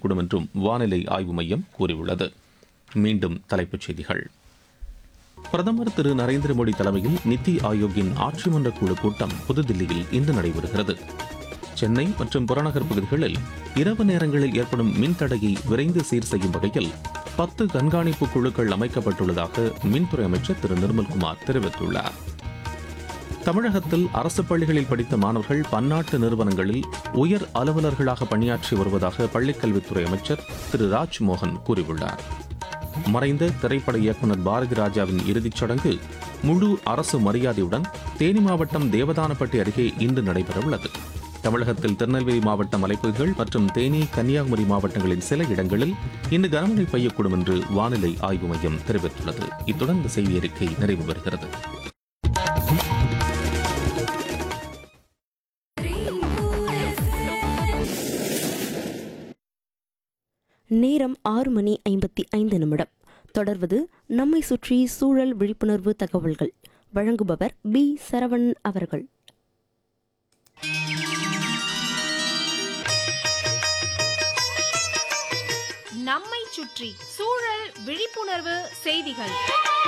பெய்யக்கூடும் என்றும் வானிலை ஆய்வு மையம் கூறியுள்ளது மீண்டும் தலைப்புச் செய்திகள் பிரதமர் திரு நரேந்திர மோடி தலைமையில் நித்தி ஆயோக்கின் ஆட்சி மன்ற குழு கூட்டம் புதுதில்லியில் இன்று நடைபெறுகிறது சென்னை மற்றும் புறநகர் பகுதிகளில் இரவு நேரங்களில் ஏற்படும் மின்தடையை விரைந்து சீர் செய்யும் வகையில் பத்து கண்காணிப்பு குழுக்கள் அமைக்கப்பட்டுள்ளதாக மின்துறை அமைச்சர் திரு நிர்மல்குமார் தெரிவித்துள்ளார் தமிழகத்தில் அரசு பள்ளிகளில் படித்த மாணவர்கள் பன்னாட்டு நிறுவனங்களில் உயர் அலுவலர்களாக பணியாற்றி வருவதாக பள்ளிக்கல்வித்துறை அமைச்சர் திரு ராஜ்மோகன் கூறியுள்ளார் மறைந்த திரைப்பட இயக்குநர் பாரதி ராஜாவின் இறுதிச் சடங்கு முழு அரசு மரியாதையுடன் தேனி மாவட்டம் தேவதானப்பட்டி அருகே இன்று நடைபெறவுள்ளது தமிழகத்தில் திருநெல்வேலி மாவட்ட மலைப்பகுதிகள் மற்றும் தேனி கன்னியாகுமரி மாவட்டங்களின் சில இடங்களில் இன்று கனமழை பெய்யக்கூடும் என்று வானிலை ஆய்வு மையம் தெரிவித்துள்ளது இத்துடன் இந்த செய்தி அறிக்கை நிறைவு பெறுகிறது நேரம் ஆறு மணி ஐம்பத்தி ஐந்து நிமிடம் தொடர்வது நம்மை சுற்றி சூழல் விழிப்புணர்வு தகவல்கள் வழங்குபவர் பி சரவணன் அவர்கள் நம்மை சுற்றி சூழல் விழிப்புணர்வு செய்திகள்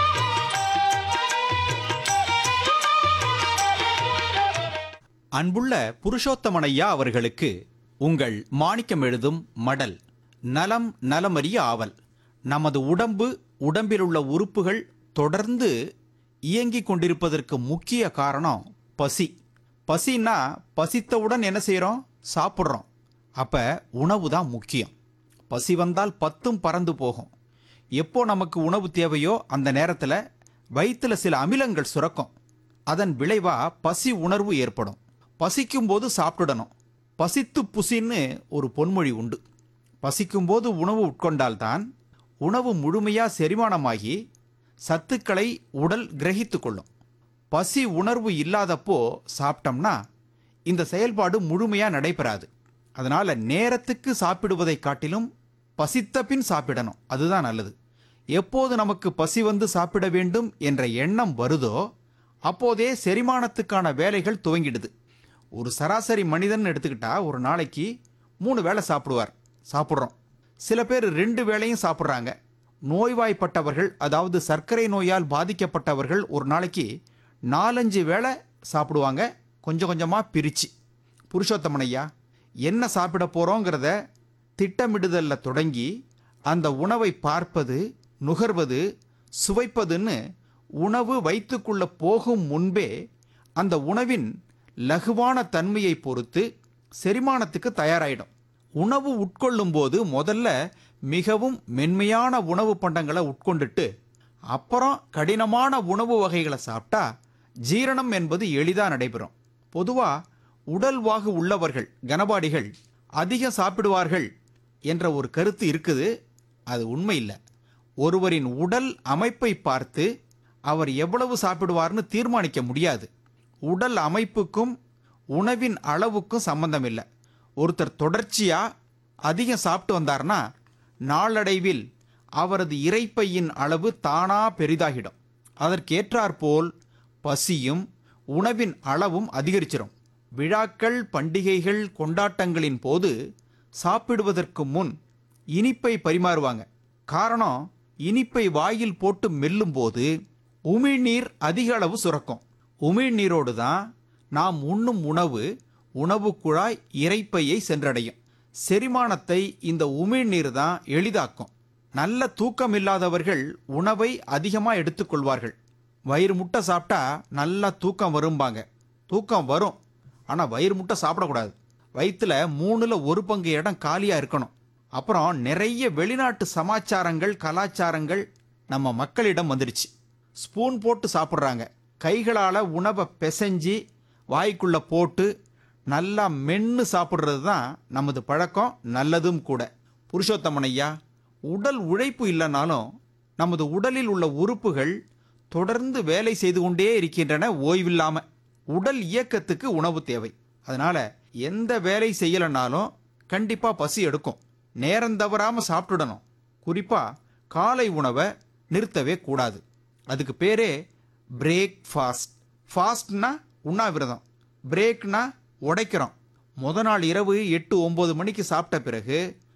அன்புள்ள புருஷோத்தமனையா அவர்களுக்கு உங்கள் மாணிக்கம் எழுதும் மடல் நலம் நலமறிய ஆவல் நமது உடம்பு உடம்பிலுள்ள உறுப்புகள் தொடர்ந்து இயங்கிக் கொண்டிருப்பதற்கு முக்கிய காரணம் பசி பசின்னா பசித்தவுடன் என்ன செய்கிறோம் சாப்பிட்றோம் அப்போ உணவு தான் முக்கியம் பசி வந்தால் பத்தும் பறந்து போகும் எப்போ நமக்கு உணவு தேவையோ அந்த நேரத்தில் வயிற்றுல சில அமிலங்கள் சுரக்கும் அதன் விளைவா பசி உணர்வு ஏற்படும் பசிக்கும் போது சாப்பிடணும் பசித்து புசின்னு ஒரு பொன்மொழி உண்டு பசிக்கும்போது உணவு உட்கொண்டால்தான் உணவு முழுமையா செரிமானமாகி சத்துக்களை உடல் கிரகித்து கொள்ளும் பசி உணர்வு இல்லாதப்போ சாப்பிட்டோம்னா இந்த செயல்பாடு முழுமையா நடைபெறாது அதனால நேரத்துக்கு சாப்பிடுவதை காட்டிலும் பசித்த பின் சாப்பிடணும் அதுதான் நல்லது எப்போது நமக்கு பசி வந்து சாப்பிட வேண்டும் என்ற எண்ணம் வருதோ அப்போதே செரிமானத்துக்கான வேலைகள் துவங்கிடுது ஒரு சராசரி மனிதன் எடுத்துக்கிட்டா ஒரு நாளைக்கு மூணு வேளை சாப்பிடுவார் சாப்பிட்றோம் சில பேர் ரெண்டு வேளையும் சாப்பிட்றாங்க நோய்வாய்ப்பட்டவர்கள் அதாவது சர்க்கரை நோயால் பாதிக்கப்பட்டவர்கள் ஒரு நாளைக்கு நாலஞ்சு வேளை சாப்பிடுவாங்க கொஞ்சம் கொஞ்சமாக பிரித்து புருஷோத்தமனையா என்ன சாப்பிட போகிறோங்கிறத திட்டமிடுதல்ல தொடங்கி அந்த உணவை பார்ப்பது நுகர்வது சுவைப்பதுன்னு உணவு வயிற்றுக்குள்ள போகும் முன்பே அந்த உணவின் லகுவான தன்மையை பொறுத்து செரிமானத்துக்கு தயாராயிடும் உணவு உட்கொள்ளும் போது முதல்ல மிகவும் மென்மையான உணவு பண்டங்களை உட்கொண்டுட்டு அப்புறம் கடினமான உணவு வகைகளை சாப்பிட்டா ஜீரணம் என்பது எளிதாக நடைபெறும் பொதுவாக உடல்வாகு உள்ளவர்கள் கனபாடிகள் அதிகம் சாப்பிடுவார்கள் என்ற ஒரு கருத்து இருக்குது அது உண்மை இல்லை ஒருவரின் உடல் அமைப்பை பார்த்து அவர் எவ்வளவு சாப்பிடுவார்னு தீர்மானிக்க முடியாது உடல் அமைப்புக்கும் உணவின் அளவுக்கும் சம்பந்தம் இல்லை ஒருத்தர் தொடர்ச்சியா அதிகம் சாப்பிட்டு வந்தார்னா நாளடைவில் அவரது இறைப்பையின் அளவு தானா பெரிதாகிடும் அதற்கேற்றாற்போல் பசியும் உணவின் அளவும் அதிகரிச்சிடும் விழாக்கள் பண்டிகைகள் கொண்டாட்டங்களின் போது சாப்பிடுவதற்கு முன் இனிப்பை பரிமாறுவாங்க காரணம் இனிப்பை வாயில் போட்டு மெல்லும்போது உமிழ்நீர் அதிக அளவு சுரக்கும் உமிழ்நீரோடு தான் நாம் உண்ணும் உணவு உணவு குழாய் இறைப்பையை சென்றடையும் செரிமானத்தை இந்த உமிழ்நீர் தான் எளிதாக்கும் நல்ல தூக்கம் இல்லாதவர்கள் உணவை அதிகமாக எடுத்துக்கொள்வார்கள் வயிறு முட்டை சாப்பிட்டா நல்லா தூக்கம் வரும்பாங்க தூக்கம் வரும் ஆனால் வயிறு முட்டை சாப்பிடக்கூடாது வயிற்றுல மூணுல ஒரு பங்கு இடம் காலியாக இருக்கணும் அப்புறம் நிறைய வெளிநாட்டு சமாச்சாரங்கள் கலாச்சாரங்கள் நம்ம மக்களிடம் வந்துடுச்சு ஸ்பூன் போட்டு சாப்பிட்றாங்க கைகளால் உணவை பிசைஞ்சு வாய்க்குள்ள போட்டு நல்லா மென்று சாப்பிட்றது தான் நமது பழக்கம் நல்லதும் கூட புருஷோத்தமன் ஐயா உடல் உழைப்பு இல்லைனாலும் நமது உடலில் உள்ள உறுப்புகள் தொடர்ந்து வேலை செய்து கொண்டே இருக்கின்றன ஓய்வில்லாம உடல் இயக்கத்துக்கு உணவு தேவை அதனால எந்த வேலை செய்யலைனாலும் கண்டிப்பா பசி எடுக்கும் நேரம் தவறாம சாப்பிட்டுடணும் குறிப்பா காலை உணவை நிறுத்தவே கூடாது அதுக்கு பேரே பிரேக் ஃபாஸ்ட் ஃபாஸ்ட்னா உண்ணாவிரதம் பிரேக்னா உடைக்கிறோம் முத நாள் இரவு எட்டு ஒன்பது மணிக்கு சாப்பிட்ட பிறகு